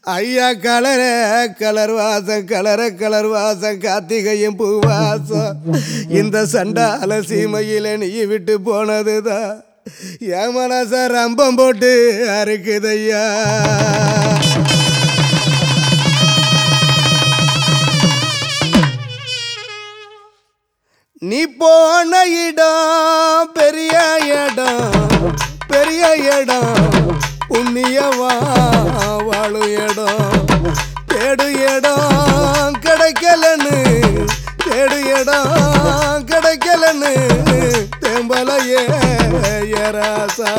ஐயா கலர கலர் வாசம் கலர கலர் வாசம் கார்த்திகையும் பூவாசம் இந்த சண்டால சீமையில நீ விட்டு போனதுதான் என் மனச ரம்பம் போட்டு அறுக்குதையா நீ போன இடம் பெரிய இடம் பெரிய இடம் புண்ணியவா வாழும் இடம் தேடு இடம் கிடைக்கலன்னு தேடு இடம் கிடைக்கலன்னு தேம்பலையே ஏராசா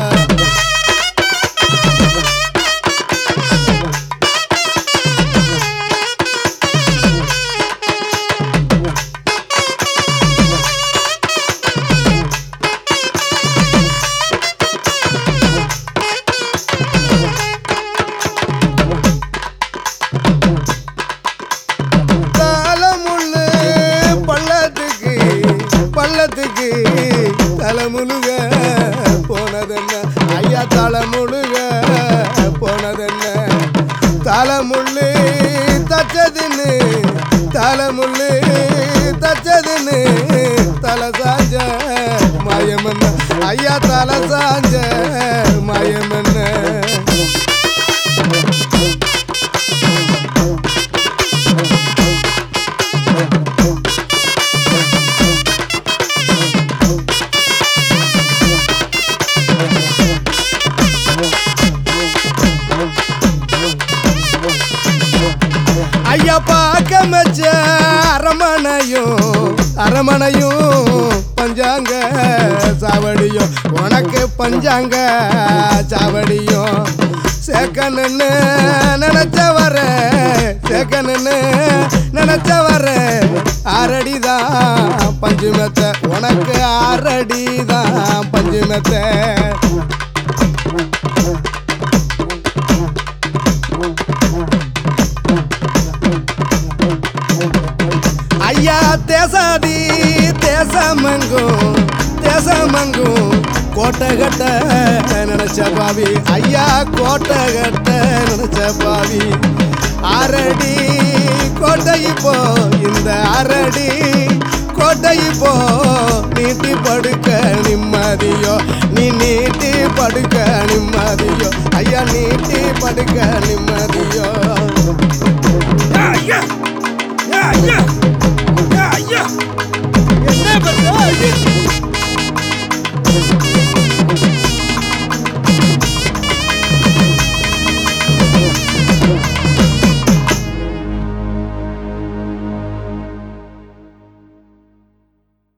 தலைமுள்ளு பள்ளத்துக்கு பள்ளத்துக்கு தலைமுழுக போனதென்ன ஐயா தலைமுழுக போனதென்ன தலைமுள்ளு தச்சதுன்னு தலைமுள்ளு தச்சதுன்னு தலை சாஞ்ச மாயமன்ன ஐயா தலை சாஞ்ச மாயமன்ன ஐயா பார்க்க மச்ச அரமனையும் அரமனையும் பஞ்சாங்க சாவடியும் உனக்கு பஞ்சாங்க சாவடியும் சேக்கணுன்னு நினைச்ச வர சேக்கணுன்னு நினைச்ச வர ஆறடிதான் பஞ்சு மெத்த உனக்கு ஆறடிதான் பஞ்சு மெத்த ஐயா தேசாதி தேசமங்கும் தேசமங்கும் கோட்டை கட்ட நினைச்ச பாவி ஐயா கோட்டை கட்ட நினைச்ச பாவி அரடி கோட்டை இப்போ இந்த அரடி கோட்டை இப்போ நீட்டி படுக்க நிம்மதியோ நீ நீட்டி படுக்க நிம்மதியோ ஐயா நீட்டி படுக்க நிம்மதியோ